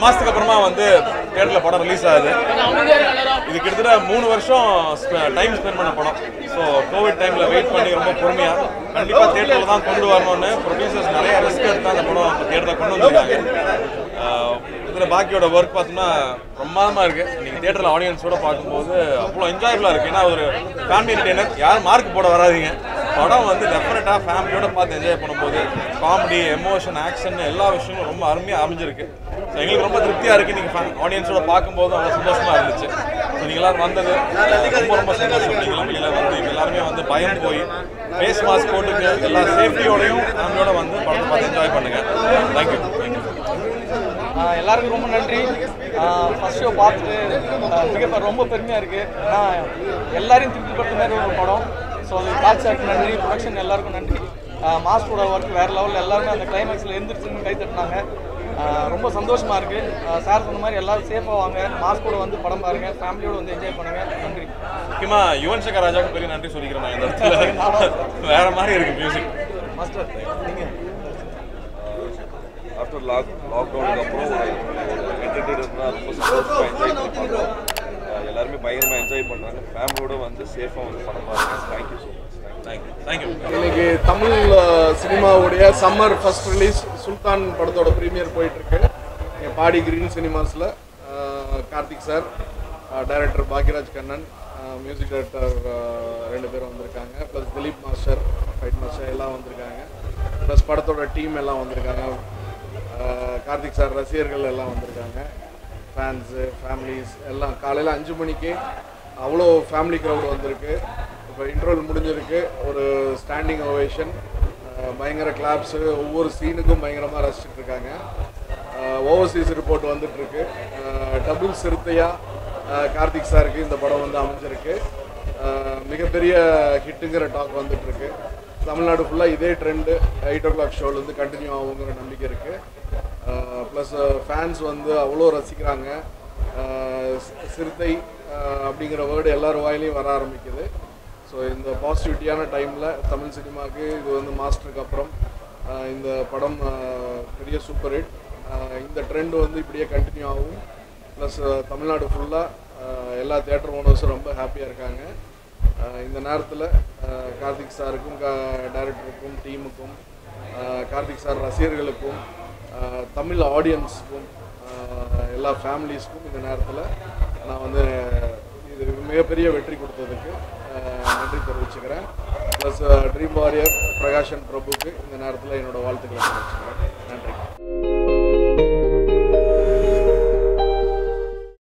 மாசத்துக்கு அப்புறமா வந்து தியேட்டர்ல படம் ரிலீஸ் ஆகுது இது கிட்டத்தட்ட மூணு வருஷம் டைம் ஸ்பெண்ட் பண்ண படம் ஸோ கோவிட் டைம்ல வெயிட் பண்ணி ரொம்ப பொறுமையா கண்டிப்பா தியேட்டர்ல தான் கொண்டு வரணும்னு ப்ரொடியூசர்ஸ் நிறைய ரிஸ்க் எடுத்து அந்த படம் தியேட்டர்ல கொண்டு வந்திருக்காங்க ஆஹ் இதுல பாக்கியோட ஒர்க் பார்த்தோம்னா பிரமாதமா இருக்கு நீங்க தியேட்டர்ல ஆடியன்ஸோட பார்க்கும்போது அவ்வளோ என்ஜாயபிளா இருக்கு ஏன்னா ஒரு ஃபேமிலி என்டர்டைனர் யாரும் மார்க் போட வராதீங்க படம் வந்து டெஃபினட்டா ஃபேமிலியோட பார்த்து என்ஜாய் பண்ணும்போது காமெடி எமோஷன் ஆக்ஷன் எல்லா விஷயங்களும் ரொம்ப அருமையா அமைஞ்சிருக்கு ஸோ எங்களுக்கு ரொம்ப திருப்தியா இருக்கு நீங்க ஆடியன்ஸோட பார்க்கும்போது அவ்வளோ சந்தோஷமா இருந்துச்சு ஸோ நீங்க எல்லாரும் வந்தது ரொம்ப ரொம்ப சந்தோஷம் நீங்களும் வெளியில வந்து இங்க எல்லாருமே வந்து பயந்து போய் ஃபேஸ் மாஸ்க் போட்டுங்க எல்லா சேஃப்டியோடையும் ஃபேமிலியோட வந்து படத்தை பார்த்து என்ஜாய் பண்ணுங்க தேங்க்யூ தேங்க்யூ ஆஹ் எல்லாருக்கும் ரொம்ப நன்றி ஃபர்ஸ்ட் ஷோ பார்த்துட்டு ஆஹ் மிக பெ- ரொம்ப பெருமையாக இருக்குது ஏன்னா எல்லாரையும் திருப்திப்படுத்த மாதிரி ஒரு படம் ஸோ அது காட்சாக்கு நன்றி ப்ரொடக்ஷன் எல்லாருக்கும் நன்றி மாஸ்டரோட ஒர்க் வேறு லெவலில் எல்லாருமே அந்த கிளைமேக்ஸில் எந்திரிச்சுன்னு கை தட்டினாங்க ஆஹ் ரொம்ப சந்தோஷமாக இருக்குது சார் சொன்ன மாதிரி எல்லாரும் சேஃபாக வாங்க மாஸ்கோட வந்து படம் பாருங்க ஃபேமிலியோட வந்து என்ஜாய் பண்ணுங்கள் நன்றி முக்கியமா யுவன் சங்கர் ராஜாவுக்கு பெரிய நன்றி சொல்லிக்கிறேன் நான் இந்த இடத்துல வேற மாதிரி இருக்கு மியூசிக் மாஸ்டர் நீங்கள் ஆஃப்டர் லாக் லாக்டவுனுக்கு அப்புறம் ஒரு என்டர்டெயினர்னா ரொம்ப சந்தோஷமாக என்ஜாய் பண்ணி பண்ணுறோம் எல்லாருமே பயங்கரமாக என்ஜாய் பண்ணுறாங்க ஃபேமிலியோட வந்து சேஃபாக வந்து படம் பாருங்க thank you so much thank you thank you இன்னைக்கு தமிழ் அஹ், சினிமாவுடைய சம்மர் ஃபர்ஸ்ட் ரிலீஸ் சுல்தான் படத்தோட ப்ரீமியர் போயிட்டு இருக்கு இங்க பாடி கிரீன் சினிமாஸில் Karthik sir director Bhagyaraj Kannan music director ரெண்டு பேரும் வந்திருக்காங்க plus Dileep master fight master எல்லாம் வந்திருக்காங்க ப்ளஸ் படத்தோட டீம் எல்லாம் வந்திருக்காங்க அஹ், கார்த்திக் சார் ரசிகர்கள் எல்லாம் வந்திருக்காங்க ஃபேன்ஸு ஃபேமிலிஸ் எல்லாம் காலையில் அஞ்சு மணிக்கு அவ்வளோ ஃபேமிலி க்ரௌட் வந்திருக்கு இப்போ இன்டர்வல் முடிஞ்சிருக்கு ஒரு ஸ்டாண்டிங் ஓவேஷன் பயங்கர கிளாப்ஸு ஒவ்வொரு சீனுக்கும் பயங்கரமாக ரசிச்சுட்டு இருக்காங்க ஓவர்சீஸ் ரிப்போர்ட் வந்துட்டு இருக்கு டபுள் சிறுத்தையா அஹ், கார்த்திக் சாருக்கு இந்த படம் வந்து அமைஞ்சிருக்கு அஹ், மிகப்பெரிய ஹிட்டுங்கிற டாக் வந்துட்டு இருக்கு தமிழ்நாடு ஃபுல்லாக இதே ட்ரெண்டு எயிட் ஓ கிளாக் ஷோலேருந்து கண்டினியூ ஆகுங்கிற நம்பிக்கை இருக்குது ப்ளஸ் ஃபேன்ஸ் வந்து அவ்வளோ ரசிக்கிறாங்க அஹ் சி- சிறுத்தை அஹ் அப்படிங்கிற வேர்டு எல்லார் வாயிலையும் வர ஆரம்பிக்குது ஸோ இந்த பாசிட்டிவிட்டியான டைமில் தமிழ் சினிமாவுக்கு இது வந்து மாஸ்டருக்கு அப்புறம் அஹ் இந்த படம் அஹ், பெரிய சூப்பர் ஹிட் இந்த ட்ரெண்ட் வந்து இப்படியே கண்டினியூ ஆகும் ப்ளஸ் தமிழ்நாடு ஃபுல்லாக எல்லா தேட்டர் ஓனர்ஸும் ரொம்ப ஹாப்பியாக இருக்காங்க அஹ் இந்த நேரத்தில் கார்த்திக் சாருக்கும் டைரக்டருக்கும் டீமுக்கும் கார்த்திக் சார் ரசிகர்களுக்கும் அஹ் தமிழ் ஆடியன்ஸுக்கும் எல்லா ஃபேமிலிஸ்க்கும் இந்த நேரத்தில் நான் வந்து இது மிகப்பெரிய வெற்றி கொடுத்ததுக்கு அஹ் நன்றி தெரிவிச்சுக்கிறேன் ப்ளஸ் ட்ரீம் வாரியர் பிரகாஷன் பிரபுக்கு இந்த நேரத்தில் என்னோட வாழ்த்துக்களை தெரிவிச்சுக்கிறேன் நன்றி